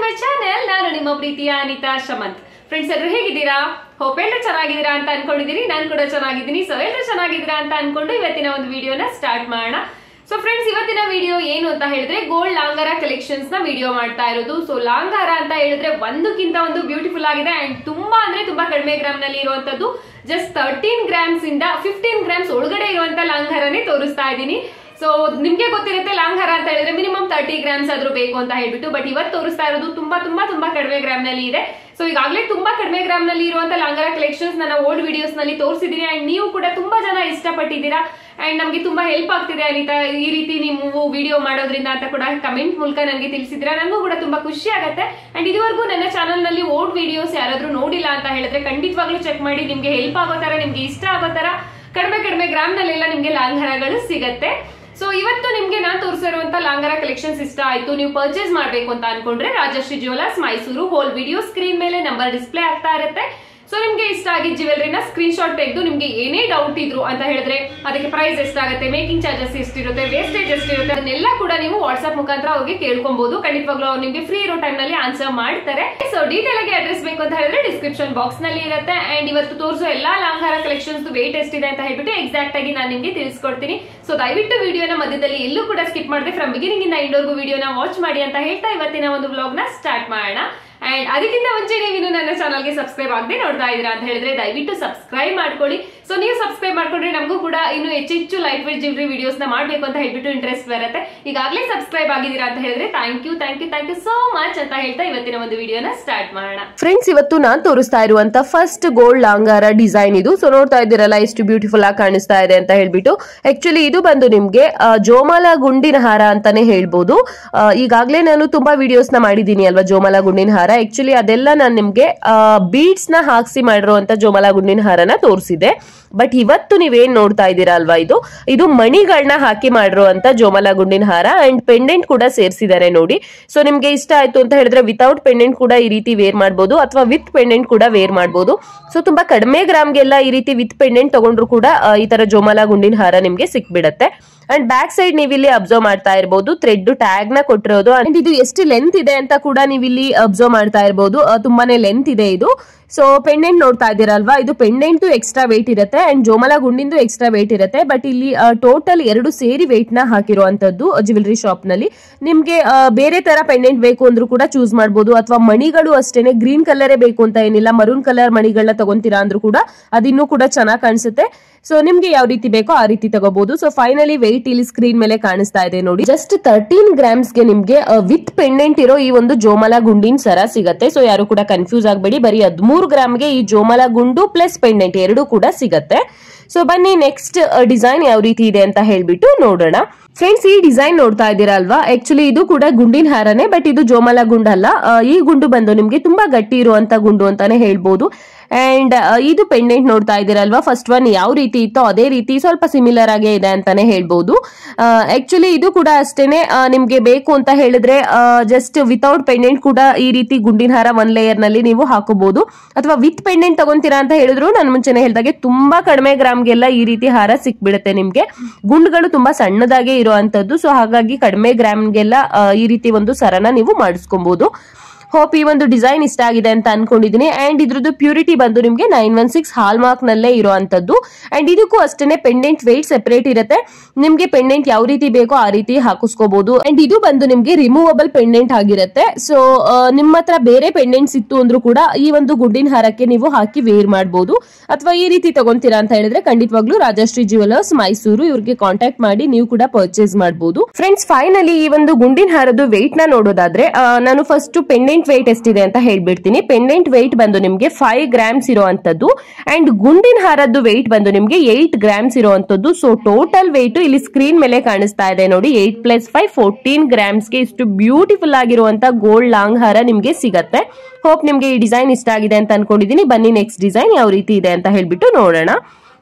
my channel ನಾನು ನಿಮ್ಮ ಪ್ರೀತಿಯ ಅನಿತಾ ಶಮಂತ್ ಫ್ರೆಂಡ್ಸ್ ಎಲ್ಲರೂ ಹೇಗಿದ್ದೀರಾ ಹೋಪ್ ಎಲ್ಲರೂ ಚೆನ್ನಾಗಿದ್ದೀರಾ ಅಂತ ಅನ್ಕೊಂಡಿದ್ದೀನಿ ನಾನು ಕೂಡ ಚೆನ್ನಾಗಿದ್ದೀನಿ ಸೊ ಎಲ್ಲರೂ ಚೆನ್ನಾಗಿದ್ದೀರಾ ಅಂತ ಅನ್ಕೊಂಡು ಇವತ್ತಿನ ಒಂದು ವಿಡಿಯೋನ ಸ್ಟಾರ್ಟ್ ಮಾಡೋಣ ಸೊ ಫ್ರೆಂಡ್ಸ್ ಇವತ್ತಿನ ವಿಡಿಯೋ ಏನು ಅಂತ ಹೇಳಿದ್ರೆ ಗೋಲ್ಡ್ ಲಾಂಗಾರ ಕಲೆಕ್ಷನ್ಸ್ ನ ವಿಡಿಯೋ ಮಾಡ್ತಾ ಇರೋದು ಸೊ ಲಾಂಗಾರ ಅಂತ ಹೇಳಿದ್ರೆ ಒಂದಕ್ಕಿಂತ ಒಂದು ಬ್ಯೂಟಿಫುಲ್ ಆಗಿದೆ ಅಂಡ್ ತುಂಬಾ ಅಂದ್ರೆ ತುಂಬಾ ಕಡಿಮೆ ಗ್ರಾಮ್ ನಲ್ಲಿ ಇರುವಂತದ್ದು ಜಸ್ಟ್ ತರ್ಟೀನ್ ಗ್ರಾಮ್ಸ್ ಇಂದ ಫಿಫ್ಟೀನ್ ಗ್ರಾಮ್ಸ್ ಒಳಗಡೆ ಇರುವಂತ ಲಾಂಗಾರನೇ ತೋರಿಸ್ತಾ ಇದ್ದೀನಿ ಸೊ ನಿಮ್ಗೆ ಗೊತ್ತಿರುತ್ತೆ ಲಾಂಗ್ ಹಾರ ಅಂತ ಹೇಳಿದ್ರೆ ಮಿನಿಮಮ್ ತರ್ಟಿ ಗ್ರಾಮ್ಸ್ ಆದ್ರೂ ಬೇಕು ಅಂತ ಹೇಳ್ಬಿಟ್ಟು ಬಟ್ ಇವತ್ತು ತೋರಿಸ್ತಾ ಇರೋದು ತುಂಬಾ ತುಂಬಾ ತುಂಬಾ ಕಡಿಮೆ ಗ್ರಾಮ್ ನಲ್ಲಿ ಇದೆ ಸೊ ಈಗಾಗಲೇ ತುಂಬಾ ಕಡಿಮೆ ಗ್ರಾಮ್ ನಲ್ಲಿ ಇರುವಂತ ಲಾಂಗರ ಕಲೆಕ್ಷನ್ಸ್ ನನ್ನ ಓಲ್ಡ್ ವಿಡಿಯೋಸ್ ನಲ್ಲಿ ತೋರಿಸಿದೀನಿ ಅಂಡ್ ನೀವು ಕೂಡ ತುಂಬಾ ಜನ ಇಷ್ಟಪಟ್ಟಿದ್ದೀರಾ ಅಂಡ್ ನಮ್ಗೆ ತುಂಬಾ ಹೆಲ್ಪ್ ಆಗ್ತಿದೆ ಅನಿತಾ ಈ ರೀತಿ ನೀವು ವಿಡಿಯೋ ಮಾಡೋದ್ರಿಂದ ಅಂತ ಕೂಡ ಕಮೆಂಟ್ ಮೂಲಕ ನನಗೆ ತಿಳಿಸಿದ್ರೆ ನನಗೂ ಕೂಡ ತುಂಬಾ ಖುಷಿ ಆಗುತ್ತೆ ಅಂಡ್ ಇದುವರೆಗೂ ನನ್ನ ಚಾನಲ್ ನಲ್ಲಿ ಓಲ್ಡ್ ವಿಡಿಯೋಸ್ ಯಾರಾದ್ರೂ ನೋಡಿಲ್ಲ ಅಂತ ಹೇಳಿದ್ರೆ ಖಂಡಿತವಾಗ್ಲೂ ಚೆಕ್ ಮಾಡಿ ನಿಮ್ಗೆ ಹೆಲ್ಪ್ ಆಗೋ ತರ ನಿಮ್ಗೆ ಇಷ್ಟ ಆಗೋ ತರ ಕಡಿಮೆ ಕಡಿಮೆ ಗ್ರಾಮ್ ನಲ್ಲೆಲ್ಲ ನಿಮ್ಗೆ ಲಾಂಗರಗಳು ಸಿಗತ್ತೆ ಸೊ ಇವತ್ತು ನಿಮ್ಗೆ ನಾನು ತೋರಿಸಿರುವಂತ ಲಾಂಗರ ಕಲೆಕ್ಷನ್ಸ್ ಇಷ್ಟ ಆಯ್ತು ನೀವು ಪರ್ಚೇಸ್ ಮಾಡ್ಬೇಕು ಅಂತ ಅನ್ಕೊಂಡ್ರೆ Rajashree jewellers Mysuru whole video screen ಮೇಲೆ ನಂಬರ್ ಡಿಸ್ಪ್ಲೇ ಆಗ್ತಾ ಇರುತ್ತೆ ಸೊ ನಿಮ್ಗೆ ಇಷ್ಟ ಆಗಿದ್ದ ಜ್ಯುವೆಲ್ರಿನ ಸ್ಕ್ರೀನ್ ಶಾಟ್ ತೆಗೆದು ನಿಮ್ಗೆ ಏನೇ ಡೌಟ್ ಇದ್ರು ಅಂತ ಹೇಳಿದ್ರೆ ಅದಕ್ಕೆ ಪ್ರೈಸ್ ಎಷ್ಟಾಗುತ್ತೆ ಮೇಕಿಂಗ್ ಚಾರ್ಜಸ್ ಎಷ್ಟಿರುತ್ತೆ ವೇಸ್ಟೇಜ್ ಎಷ್ಟಿರುತ್ತೆ ಅದನ್ನೆಲ್ಲ ಕೂಡ ನೀವು ವಾಟ್ಸ್ಆಪ್ ಮುಖಾಂತರ ಅವ್ರಿಗೆ ಕೇಳ್ಕೊಬಹುದು ಖಂಡಿತವಾಗ್ಲೂ ಅವ್ರು ನಿಮ್ಗೆ ಫ್ರೀ ಇರೋ ಟೈಮ್ ನಲ್ಲಿ ಆನ್ಸರ್ ಮಾಡ್ತಾರೆ ಸೊ ಡೀಟೇಲ್ ಆಗಿ ಅಡ್ರೆಸ್ ಬೇಕು ಅಂತ ಹೇಳಿದ್ರೆ ಡಿಸ್ಕ್ರಿಪ್ಷನ್ ಬಾಕ್ಸ್ ನಲ್ಲಿ ಇರುತ್ತೆ ಅಂಡ್ ಇವತ್ತು ತೋರಿಸೋ ಎಲ್ಲಾ ಲಾಂಗಾರ ಕಲೆಕ್ಷನ್ಸ್ ವೇಟ್ ಎಷ್ಟಿದೆ ಅಂತ ಹೇಳ್ಬಿಟ್ಟು ಎಕ್ಸಾಕ್ಟ್ ಆಗಿ ನಾನು ನಿಮ್ಗೆ ತಿಳಿಸ್ಕೊಡ್ತೀನಿ ಸೊ ದಯವಿಟ್ಟು ವಿಡಿಯೋನ ಮಧ್ಯದಲ್ಲಿ ಎಲ್ಲೂ ಕೂಡ ಸ್ಕಿಪ್ ಮಾಡಿದ್ರೆ ಫ್ರಮ್ ಬಿಗಿನಿಂಗ್ ಇಂದ ಇಂಡೋರ್ಗು ವಿಡಿಯೋನ ವಾಚ್ ಮಾಡಿ ಅಂತ ಹೇಳ್ತಾ ಇವತ್ತಿನ ಒಂದು ವ್ಲಾಗ್ ನ ಸ್ಟಾರ್ಟ್ ಮಾಡೋಣ ಅಂಡ್ ಅದಕ್ಕಿಂತ ಮುಂಚೆ ನೀವು ನನ್ನ ಚಾನಲ್ಗೆ ಸಬ್ಸ್ಕ್ರೈಬ್ ಆಗದೆ ನೋಡ್ತಾ ಇದ್ದೀರಾ ಅಂತ ಹೇಳಿದ್ರೆ ದಯವಿಟ್ಟು ಸಬ್ಸ್ಕ್ರೈಬ್ ಮಾಡ್ಕೊಳ್ಳಿ ಸೊ ನೀವು ಸಬ್ಸ್ಕ್ರೈಬ್ ಮಾಡ್ಕೊಂಡ್ರೆ ನಮಗೂ ಕೂಡ ಇನ್ನು ಹೆಚ್ಚು ಹೆಚ್ಚು ಲೈಟ್ ವೇಟ್ ಜ್ಯುವೆಲ್ರಿ ವಿಡಿಯೋಸ್ ನ ಮಾಡ್ಬೇಕು ಅಂತ ಹೇಳ್ಬಿಟ್ಟು ಇಂಟ್ರೆಸ್ಟ್ ಬರುತ್ತೆ ಈಗಾಗಲೇ ಸಬ್ಸ್ಕ್ರೈಬ್ ಆಗಿದ್ದೀರಾ ಅಂತ ಹೇಳಿದ್ರೆ thank you thank you thank you so much ಅಂತ ಹೇಳ್ತಾ ಇವತ್ತಿನ ಒಂದು ವಿಡಿಯೋನ ಸ್ಟಾರ್ಟ್ ಮಾಡೋಣ ಫ್ರೆಂಡ್ಸ್ ಇವತ್ತು ನಾನ್ ತೋರಿಸ್ತಾ ಇರುವಂತ ಫಸ್ಟ್ ಗೋಲ್ಡ್ ಲಾಂಗಾರ ಡಿಸೈನ್ ಇದು ಸೊ ನೋಡ್ತಾ ಇದ್ದೀರಲ್ಲ ಎಷ್ಟು ಬ್ಯೂಟಿಫುಲ್ ಆಗಿ ಕಾಣಿಸ್ತಾ ಇದೆ ಅಂತ ಹೇಳ್ಬಿಟ್ಟು ಆಕ್ಚುಲಿ ಇದು ಬಂದು ನಿಮ್ಗೆ ಆ, ಜೋಮಾಲ ಗುಂಡಿನ ಹಾರ ಅಂತಾನೆ ಹೇಳ್ಬೋದು ಆ, ಈಗಾಗ್ಲೇ ನಾನು ತುಂಬಾ ವಿಡಿಯೋಸ್ ನ ಮಾಡಿದೀನಿ ಅಲ್ವಾ ಜೋಮಾಲ ಗುಂಡಿನ ಹಾರ ಆಕ್ಚುಲಿ ಅದೆಲ್ಲ ನಾನು ನಿಮ್ಗೆ ಬೀಡ್ಸ್ ನ ಹಾಕ್ಸಿ ಮಾಡಿರುವಂತ ಜೋಮಾಲ ಗುಂಡಿನ ಹಾರನ ತೋರಿಸಿದೆ ಬಟ್ ಇವತ್ತು ನೀವೇನ್ ನೋಡ್ತಾ ಇದ್ದೀರಾ ಅಲ್ವಾ ಇದು ಇದು ಮಣಿಗಳನ್ನ ಹಾಕಿ ಮಾಡಿರುವಂತ ಜೋಮಾಲ ಗುಂಡಿನ ಹಾರ ಅಂಡ್ ಪೆಂಡೆಂಟ್ ಕೂಡ ಸೇರಿಸಿದ್ದಾರೆ ನೋಡಿ ಸೊ ನಿಮ್ಗೆ ಇಷ್ಟ ಆಯ್ತು ಅಂತ ಹೇಳಿದ್ರೆ ವಿತೌಟ್ ಪೆಂಡೆಂಟ್ ಕೂಡ ಈ ರೀತಿ ವೇರ್ ಮಾಡ್ಬೋದು ಅಥವಾ ವಿತ್ ಪೆಂಡೆಂಟ್ ಕೂಡ ವೇರ್ ಮಾಡ್ಬೋದು ಸೊ ತುಂಬಾ ಕಡಿಮೆ ಗ್ರಾಮ್ಗೆಲ್ಲ ಈ ರೀತಿ ವಿತ್ ಪೆಂಡೆಂಟ್ ತಗೊಂಡ್ರು ಕೂಡ ಆ, ಈ ತರ ಜೋಮಾಲ ಗುಂಡಿನ ಹಾರ ನಿಮ್ಗೆ ಸಿಕ್ಬಿಡತ್ತೆ ಅಂಡ್ ಬ್ಯಾಕ್ ಸೈಡ್ ನೀವು ಇಲ್ಲಿ ಅಬ್ಸರ್ವ್ ಮಾಡ್ತಾ ಇರಬಹುದು ಥ್ರೆಡ್ ಟ್ಯಾಗ್ ನ ಕೊಟ್ಟಿರೋದು ಅಂಡ್ ಇದು ಎಷ್ಟು ಲೆಂತ್ ಇದೆ ಅಂತ ಕೂಡ ನೀವು ಇಲ್ಲಿ ಅಬ್ಸರ್ವ್ ಮಾಡ್ತಾ ಇರಬಹುದು ತುಂಬಾನೇ ಲೆಂತ್ ಇದೆ ಇದು ಸೊ ಪೆಂಡೆಂಟ್ ನೋಡ್ತಾ ಇದ್ದೀರಲ್ವಾ ಇದು ಪೆಂಡೆಂಟ್ ಎಕ್ಸ್ಟ್ರಾ ವೇಟ್ ಇರುತ್ತೆ ಅಂಡ್ ಜೋಮಲ ಗುಂಡಿಂದು ಎಕ್ಸ್ಟ್ರಾ ವೇಟ್ ಇರುತ್ತೆ ಬಟ್ ಇಲ್ಲಿ ಟೋಟಲ್ ಎರಡು ಸೇರಿ ವೇಟ್ ನ ಹಾಕಿರುವಂತದ್ದು ಜ್ಯುವೆಲರಿ ಶಾಪ್ ನಲ್ಲಿ ನಿಮ್ಗೆ ಆ, ಬೇರೆ ತರ ಪೆಂಡೆಂಟ್ ಬೇಕು ಅಂದ್ರೂ ಕೂಡ ಚೂಸ್ ಮಾಡಬಹುದು ಅಥವಾ ಮಣಿಗಳು ಅಷ್ಟೇನೆ ಗ್ರೀನ್ ಕಲರೇ ಬೇಕು ಅಂತ ಏನಿಲ್ಲ ಮರೂನ್ ಕಲರ್ ಮಣಿಗಳನ್ನ ತಗೊಂತೀರಾ ಅಂದ್ರೂ ಕೂಡ ಅದಿನ್ನೂ ಕೂಡ ಚೆನ್ನಾಗಿ ಕಾಣಿಸುತ್ತೆ ಸೊ ನಿಮ್ಗೆ ಯಾವ ರೀತಿ ಬೇಕೋ ಆ ರೀತಿ ತಗೋಬಹುದು ಸೊ ಫೈನಲಿ ವೆಯ್ಟ್ ಇಲ್ಲಿ ಸ್ಕ್ರೀನ್ ಮೇಲೆ ಕಾಣಿಸ್ತಾ ಇದೆ ನೋಡಿ ಜಸ್ಟ್ ತರ್ಟೀನ್ ಗ್ರಾಮ್ಸ್ ಗೆ ನಿಮ್ಗೆ ವಿತ್ ಪೆಂಡೆಂಟ್ ಇರೋ ಈ ಒಂದು ಜೋಮಲ ಗುಂಡಿನ ಸರ ಸಿಗತ್ತೆ ಸೊ ಯಾರು ಕೂಡ ಕನ್ಫ್ಯೂಸ್ ಆಗಬೇಡಿ ಬರೀ ಹದಿಮೂರು ಗ್ರಾಮ್ಗೆ ಈ ಜೋಮಲ ಗುಂಡು ಪ್ಲಸ್ ಪೆಂಡೆಂಟ್ ಎರಡು ಕೂಡ ಸಿಗತ್ತೆ ಸೊ ಬನ್ನಿ ನೆಕ್ಸ್ಟ್ ಡಿಸೈನ್ ಯಾವ ರೀತಿ ಇದೆ ಅಂತ ಹೇಳ್ಬಿಟ್ಟು ನೋಡೋಣ ಫ್ರೆಂಡ್ಸ್ ಈ ಡಿಸೈನ್ ನೋಡ್ತಾ ಇದ್ದೀರಾ ಅಲ್ವಾ ಆಕ್ಚುಲಿ ಇದು ಕೂಡ ಗುಂಡಿನ ಹಾರನೇ ಬಟ್ ಇದು ಜೋಮಲ ಗುಂಡಲ್ಲ ಆ, ಈ ಗುಂಡು ಬಂದು ನಿಮ್ಗೆ ತುಂಬಾ ಗಟ್ಟಿ ಇರುವಂತ ಗುಂಡು ಅಂತಾನೆ ಹೇಳ್ಬೋದು ಅಂಡ್ ಇದು ಪೆಂಡೆಂಟ್ ನೋಡ್ತಾ ಇದ್ದೀರಲ್ವಾ ಫಸ್ಟ್ ಒನ್ ಯಾವ ರೀತಿ ಇತ್ತೋ ಅದೇ ರೀತಿ ಸ್ವಲ್ಪ ಸಿಮಿಲರ್ ಆಗೇ ಇದೆ ಅಂತಾನೆ ಹೇಳ್ಬೋದು ಆಕ್ಚುಲಿ ಇದು ಕೂಡ ಅಷ್ಟೇನೆ ಆ, ನಿಮ್ಗೆ ಬೇಕು ಅಂತ ಹೇಳಿದ್ರೆ ಜಸ್ಟ್ ವಿತೌಟ್ ಪೆಂಡೆಂಟ್ ಕೂಡ ಈ ರೀತಿ ಗುಂಡಿನ ಹಾರ ಒನ್ ಲೇಯರ್ ನಲ್ಲಿ ನೀವು ಹಾಕೋಬಹುದು ಅಥವಾ ವಿತ್ ಪೆಂಡೆಂಟ್ ತಗೊಂತೀರಾ ಅಂತ ಹೇಳಿದ್ರು ನಾನು ಮುಂಚೆನೆ ಹೇಳ್ದಾಗೆ ತುಂಬಾ ಕಡಿಮೆ ಗ್ರಾಮ್ಗೆಲ್ಲ ಈ ರೀತಿ ಹಾರ ಸಿಕ್ಬಿಡುತ್ತೆ ನಿಮ್ಗೆ ಗುಂಡುಗಳು ತುಂಬಾ ಸಣ್ಣದಾಗೆ ಇರುವಂತದ್ದು ಸೊ ಹಾಗಾಗಿ ಕಡಿಮೆ ಗ್ರಾಮ್ಗೆಲ್ಲ ಆ, ಈ ರೀತಿ ಒಂದು ಸರನ ನೀವು ಮಾಡಿಸ್ಕೊಬಹುದು ಹೋಪ್ ಈ ಒಂದು ಡಿಸೈನ್ ಇಷ್ಟ ಆಗಿದೆ ಅಂತ ಅನ್ಕೊಂಡಿದೀನಿ ಅಂಡ್ ಇದ್ರದ್ದು ಪ್ಯೂರಿಟಿ ಬಂದು ನಿಮ್ಗೆ nine one six hallmark ನಲ್ಲೇ ಇರುವಂತದ್ದು ಅಂಡ್ ಇದಕ್ಕೂ ಅಷ್ಟೇನೆ ಪೆಂಡೆಂಟ್ ವೆಯ್ಟ್ ಸೆಪರೇಟ್ ಇರುತ್ತೆ ನಿಮ್ಗೆ ಪೆಂಡೆಂಟ್ ಯಾವ ರೀತಿ ಬೇಕೋ ಆ ರೀತಿ ಹಾಕಿಸ್ಕೋಬಹುದು ಅಂಡ್ ಇದು ಬಂದು ನಿಮ್ಗೆ ರಿಮೂವಬಲ್ ಪೆಂಡೆಂಟ್ ಆಗಿರುತ್ತೆ ಸೊ ನಿಮ್ಮ ಹತ್ರ ಬೇರೆ ಪೆಂಡೆಂಟ್ಸ್ ಇತ್ತು ಅಂದ್ರೂ ಕೂಡ ಈ ಒಂದು ಗುಡ್ಡಿನ ಹಾರಕ್ಕೆ ನೀವು ಹಾಕಿ ವೇರ್ ಮಾಡಬಹುದು ಅಥವಾ ಈ ರೀತಿ ತಗೊಂತೀರಾ ಅಂತ ಹೇಳಿದ್ರೆ ಖಂಡಿತವಾಗ್ಲೂ ರಾಜಶ್ರೀ ಜ್ಯುವೆಲರ್ಸ್ ಮೈಸೂರು ಇವ್ರಿಗೆ ಕಾಂಟ್ಯಾಕ್ಟ್ ಮಾಡಿ ನೀವು ಕೂಡ ಪರ್ಚೇಸ್ ಮಾಡಬಹುದು ಫ್ರೆಂಡ್ಸ್ ಫೈನಲಿ ಈ ಒಂದು ಗುಂಡಿನ ಹಾರದ್ದು ವೆಯ್ಟ್ ನ ನೋಡೋದಾದ್ರೆ ಆ, ನಾನು ಫಸ್ಟ್ ಪೆಂಡೆಂಟ್ ವೆಯ್ಟ್ ಎಷ್ಟಿದೆ ಅಂತ ಹೇಳ್ಬಿಡ್ತೀನಿ ಪೆಂಡೆಂಟ್ ವೆಯ್ಟ್ ಬಂದು ನಿಮ್ಗೆ ಫೈವ್ ಗ್ರಾಮ್ಸ್ ಇರುವಂತದ್ದು ಅಂಡ್ ಗುಂಡಿನ ಹಾರದ್ದು ವೆಯ್ಟ್ ಬಂದು ನಿಮ್ಗೆ ಏಟ್ ಗ್ರಾಮ್ಸ್ ಇರುವಂತದ್ದು ಸೊ ಟೋಟಲ್ ವೆಯ್ಟ್ ಇಲ್ಲಿ ಸ್ಕ್ರೀನ್ ಮೇಲೆ ಕಾಣಿಸ್ತಾ ಇದೆ ನೋಡಿ ಏಟ್ ಪ್ಲಸ್ ಫೈವ್ ಫೋರ್ಟೀನ್ ಗ್ರಾಮ್ಸ್ಗೆ ಇಷ್ಟು ಬ್ಯೂಟಿಫುಲ್ ಆಗಿರುವಂತ ಗೋಲ್ಡ್ ಲಾಂಗ್ ಹಾರ ನಿಮ್ಗೆ ಸಿಗತ್ತೆ ಹೋಪ್ ನಿಮ್ಗೆ ಈ ಡಿಸೈನ್ ಇಷ್ಟ ಆಗಿದೆ ಅಂತ ಅನ್ಕೊಂಡಿದೀನಿ ಬನ್ನಿ ನೆಕ್ಸ್ಟ್ ಡಿಸೈನ್ ಯಾವ ರೀತಿ ಇದೆ ಅಂತ ಹೇಳ್ಬಿಟ್ಟು ನೋಡೋಣ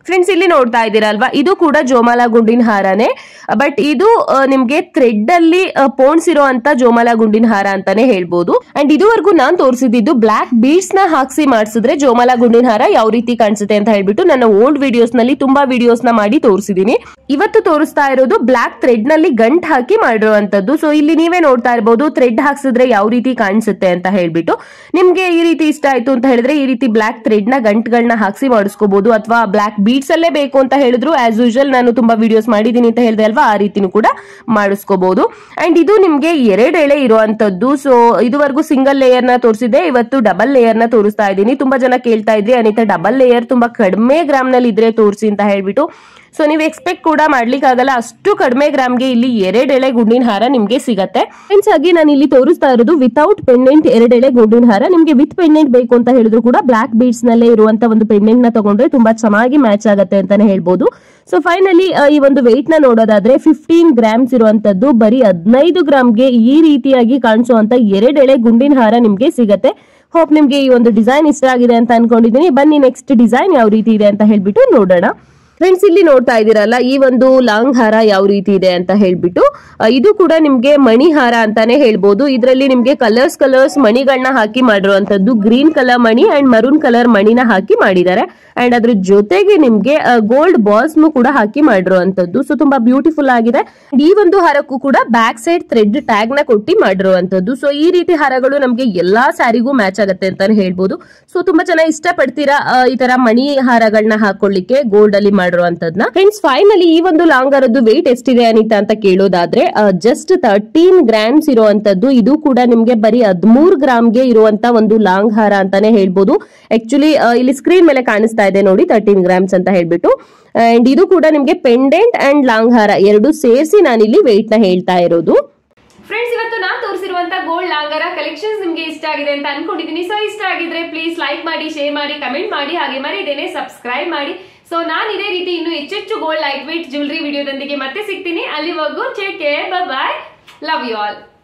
ಫ್ರೆಂಡ್ಸ್ ಇಲ್ಲಿ ನೋಡ್ತಾ ಇದ್ದೀರಾ ಅಲ್ವಾ ಇದು ಕೂಡ ಜೋಮಾಲ ಗುಂಡಿನ ಹಾರನೇ ಬಟ್ ಇದು ಆ, ನಿಮ್ಗೆ ಥ್ರೆಡ್ ಅಲ್ಲಿ ಪೋಣ್ಸಿರೋ ಅಂತ ಜೋಮಾಲ ಗುಂಡಿನ ಹಾರ ಅಂತಾನೆ ಹೇಳ್ಬೋದು ಅಂಡ್ ಇದುವರೆಗೂ ನಾನ್ ತೋರಿಸಿದ್ದು ಬ್ಲಾಕ್ ಬೀಡ್ಸ್ ನ ಹಾಕ್ಸಿ ಮಾಡಿಸಿದ್ರೆ ಜೋಮಾಲ ಗುಂಡಿನ ಹಾರ ಯಾವ ರೀತಿ ಕಾಣಿಸುತ್ತೆ ಅಂತ ಹೇಳ್ಬಿಟ್ಟು ನನ್ನ ಓಲ್ಡ್ ವಿಡಿಯೋಸ್ ನಲ್ಲಿ ತುಂಬಾ ವಿಡಿಯೋಸ್ ನ ಮಾಡಿ ತೋರಿಸಿದೀನಿ ಇವತ್ತು ತೋರಿಸ್ತಾ ಇರೋದು ಬ್ಲಾಕ್ ಥ್ರೆಡ್ ನಲ್ಲಿ ಗಂಟ್ ಹಾಕಿ ಮಾಡಿರುವಂತದ್ದು ಸೊ ಇಲ್ಲಿ ನೀವೇ ನೋಡ್ತಾ ಇರಬಹುದು ಥ್ರೆಡ್ ಹಾಕ್ಸಿದ್ರೆ ಯಾವ ರೀತಿ ಕಾಣಿಸುತ್ತೆ ಅಂತ ಹೇಳ್ಬಿಟ್ಟು ನಿಮ್ಗೆ ಈ ರೀತಿ ಇಷ್ಟ ಆಯ್ತು ಅಂತ ಹೇಳಿದ್ರೆ ಈ ರೀತಿ ಬ್ಲಾಕ್ ಥ್ರೆಡ್ ನ ಗಂಟ್ಗಳನ್ನ ಹಾಕ್ಸಿ ಮಾಡಿಸ್ಕೋಬಹುದು ಅಥವಾ ಬ್ಲಾಕ್ ಬೀಡ್ಸ್ ಅಲ್ಲೇ ಬೇಕು ಅಂತ ಹೇಳಿದ್ರು ಆಸ್ ಯೂಶಲ್ ನಾನು ತುಂಬಾ ವಿಡಿಯೋಸ್ ಮಾಡಿದೀನಿ ಅಂತ ಹೇಳಿದೆ ಅಲ್ವಾ ಆ ರೀತಿನೂ ಕೂಡ ಮಾಡಿಸ್ಕೋಬಹುದು ಅಂಡ್ ಇದು ನಿಮ್ಗೆ ಎರಡು ಎಳೆ ಇರುವಂತದ್ದು ಸೊ ಇದುವರೆಗೂ ಸಿಂಗಲ್ ಲೇಯರ್ ನ ತೋರಿಸಿದೆ ಇವತ್ತು ಡಬಲ್ ಲೇಯರ್ ನ ತೋರಿಸ್ತಾ ಇದ್ದೀನಿ ತುಂಬಾ ಜನ ಕೇಳ್ತಾ ಇದ್ರಿ ಅನಿತಾ ಡಬಲ್ ಲೇಯರ್ ತುಂಬಾ ಕಡಿಮೆ ಗ್ರಾಮ್ ನಲ್ಲಿ ಇದ್ರೆ ತೋರಿಸಿ ಅಂತ ಹೇಳ್ಬಿಟ್ಟು ಸೊ ನೀವು ಎಕ್ಸ್ಪೆಕ್ಟ್ ಕೂಡ ಮಾಡ್ಲಿಕ್ಕೆ ಆಗಲ್ಲ ಅಷ್ಟು ಕಡಿಮೆ ಗ್ರಾಮ್ಗೆ ಇಲ್ಲಿ ಎರಡ್ ಎಳೆ ಗುಂಡಿನ ಹಾರ ನಿಮ್ಗೆ ಸಿಗತ್ತೆ ಫ್ರೆಂಡ್ಸ್ ಆಗಿ ನಾನು ಇಲ್ಲಿ ತೋರಿಸ್ತಾ ಇರೋದು ವಿತೌಟ್ ಪೆಂಡೆಂಟ್ ಎರಡ್ ಎಳೆ ಗುಂಡಿನ ಹಾರ ನಿಮ್ಗೆ ವಿತ್ ಪೆಂಡೆಂಟ್ ಬೇಕು ಅಂತ ಹೇಳಿದ್ರು ಕೂಡ ಬ್ಲಾಕ್ ಬೀಡ್ಸ್ ನಲ್ಲೇ ಇರುವಂತ ಒಂದು ಪೆಂಡೆಂಟ್ ನ ತಗೊಂಡ್ರೆ ತುಂಬಾ ಚೆನ್ನಾಗಿ ಮ್ಯಾಚ್ ಆಗತ್ತೆ ಅಂತಾನೆ ಹೇಳ್ಬೋದು ಸೊ ಫೈನಲಿ ಈ ಒಂದು ವೆಯ್ಟ್ ನ ನೋಡೋದಾದ್ರೆ ಫಿಫ್ಟೀನ್ ಗ್ರಾಮ್ಸ್ ಇರುವಂತದ್ದು ಬರೀ ಹದಿನೈದು ಗ್ರಾಮ್ಗೆ ಈ ರೀತಿಯಾಗಿ ಕಾಣಿಸುವಂತ ಎರಡ್ ಎಳೆ ಗುಂಡಿನ ಹಾರ ನಿಮ್ಗೆ ಸಿಗತ್ತೆ ಹೋಪ್ ನಿಮ್ಗೆ ಈ ಒಂದು ಡಿಸೈನ್ ಇಷ್ಟ ಆಗಿದೆ ಅಂತ ಅನ್ಕೊಂಡಿದ್ದೀನಿ ಬನ್ನಿ ನೆಕ್ಸ್ಟ್ ಡಿಸೈನ್ ಯಾವ ರೀತಿ ಇದೆ ಅಂತ ಹೇಳ್ಬಿಟ್ಟು ನೋಡೋಣ ಫ್ರೆಂಡ್ಸ್ ಇಲ್ಲಿ ನೋಡ್ತಾ ಇದ್ದೀರಲ್ಲ ಈ ಒಂದು ಲಾಂಗ್ ಹಾರ ಯಾವ ರೀತಿ ಇದೆ ಅಂತ ಹೇಳ್ಬಿಟ್ಟು ಆ, ಇದು ಕೂಡ ನಿಮ್ಗೆ ಮಣಿ ಹಾರ ಅಂತಾನೆ ಹೇಳ್ಬೋದು ಇದರಲ್ಲಿ ನಿಮ್ಗೆ ಕಲರ್ಸ್ ಕಲರ್ಸ್ ಮಣಿಗಳನ್ನ ಹಾಕಿ ಮಾಡಿರುವಂತದ್ದು ಗ್ರೀನ್ ಕಲರ್ ಮಣಿ ಅಂಡ್ ಮರೂನ್ ಕಲರ್ ಮಣಿನ ಹಾಕಿ ಮಾಡಿದ್ದಾರೆ ಅಂಡ್ ಅದ್ರ ಜೊತೆಗೆ ನಿಮ್ಗೆ ಗೋಲ್ಡ್ ಬಾಲ್ಸ್ ಕೂಡ ಹಾಕಿ ಮಾಡಿರುವಂತದ್ದು ಸೊ ತುಂಬಾ ಬ್ಯೂಟಿಫುಲ್ ಆಗಿದೆ And ಈ ಒಂದು ಹಾರಕ್ಕೂ ಕೂಡ ಬ್ಯಾಕ್ ಸೈಡ್ ಥ್ರೆಡ್ ಟ್ಯಾಗ್ ನ ಕೊಟ್ಟಿ ಮಾಡಿರುವಂತದ್ದು ಸೊ ಈ ರೀತಿ ಹಾರಗಳು ನಮ್ಗೆ ಎಲ್ಲಾ ಸ್ಯಾರಿಗೂ ಮ್ಯಾಚ್ ಆಗುತ್ತೆ ಅಂತಾನೆ ಹೇಳ್ಬೋದು ಸೊ ತುಂಬಾ ಜನ ಇಷ್ಟ ಪಡ್ತೀರಾ ಆ, ಈ ತರ ಮಣಿ ಹಾರಗಳನ್ನ ಹಾಕೊಳ್ಳಿಕ್ಕೆ ಗೋಲ್ಡ್ ಅಲ್ಲಿ ಮಾಡಿರುವಂತದ್ನ ಫ್ರೆಂಡ್ಸ್ ಫೈನಲಿ ಈ ಒಂದು ಲಾಂಗ್ ಹಾರದ್ದು ವೆಯ್ಟ್ ಎಷ್ಟಿದೆ ಅನಿತಾ ಅಂತ ಕೇಳೋದಾದ್ರೆ ಜಸ್ಟ್ ತರ್ಟೀನ್ ಗ್ರಾಮ್ಸ್ ಇರುವಂತದ್ದು ಇದು ಕೂಡ ನಿಮ್ಗೆ ಬರೀ ಹದಿಮೂರು ಗ್ರಾಮ್ಗೆ ಇರುವಂತ ಒಂದು ಲಾಂಗ್ ಹಾರ ಅಂತಾನೆ ಹೇಳ್ಬೋದು ಆಕ್ಚುಲಿ ಇಲ್ಲಿ ಸ್ಕ್ರೀನ್ ಮೇಲೆ ಕಾಣಿಸ್ತಾ ಇದೆ ನೋಡಿ ತರ್ಟೀನ್ ಗ್ರಾಮ್ಸ್ ಅಂತ ಹೇಳ್ಬಿಟ್ಟು ಅಂಡ್ ಇದು ಕೂಡ ನಿಮ್ಗೆ ಪೆಂಡೆಂಟ್ ಅಂಡ್ ಲಾಂಗ್ ಹಾರ ಎರಡು ಸೇರಿಸಿ ನಾನಿಲ್ಲಿ ವೆಯ್ಟ್ ನ ಹೇಳ್ತಾ ಇರೋದು ಫ್ರೆಂಡ್ಸ್ ಇವತ್ತು ನಾನು ತೋರಿಸಿರುವಂತ ಗೋಲ್ಡ್ ಲಾಂಗರ ಕಲೆಕ್ಷನ್ಸ್ ನಿಮ್ಗೆ ಇಷ್ಟ ಆಗಿದೆ ಅಂತ ಅನ್ಕೊಂಡಿದೀನಿ ಸೊ ಇಷ್ಟ ಆಗಿದ್ರೆ ಪ್ಲೀಸ್ ಲೈಕ್ ಮಾಡಿ ಶೇರ್ ಮಾಡಿ ಕಮೆಂಟ್ ಮಾಡಿ ಹಾಗೆ ಮರಿದೇನೆ ಸಬ್ಸ್ಕ್ರೈಬ್ ಮಾಡಿ ಸೊ ನಾನು ಇದೇ ರೀತಿ ಇನ್ನು ಹೆಚ್ಚೆಚ್ಚು ಗೋಲ್ಡ್ ಲೈಟ್ ವೇಟ್ ಜ್ಯುವೆಲ್ರಿ ವಿಡಿಯೋದೊಂದಿಗೆ ಮತ್ತೆ ಸಿಗ್ತೀನಿ ಅಲ್ಲಿವರೆಗೂ take care bye love you all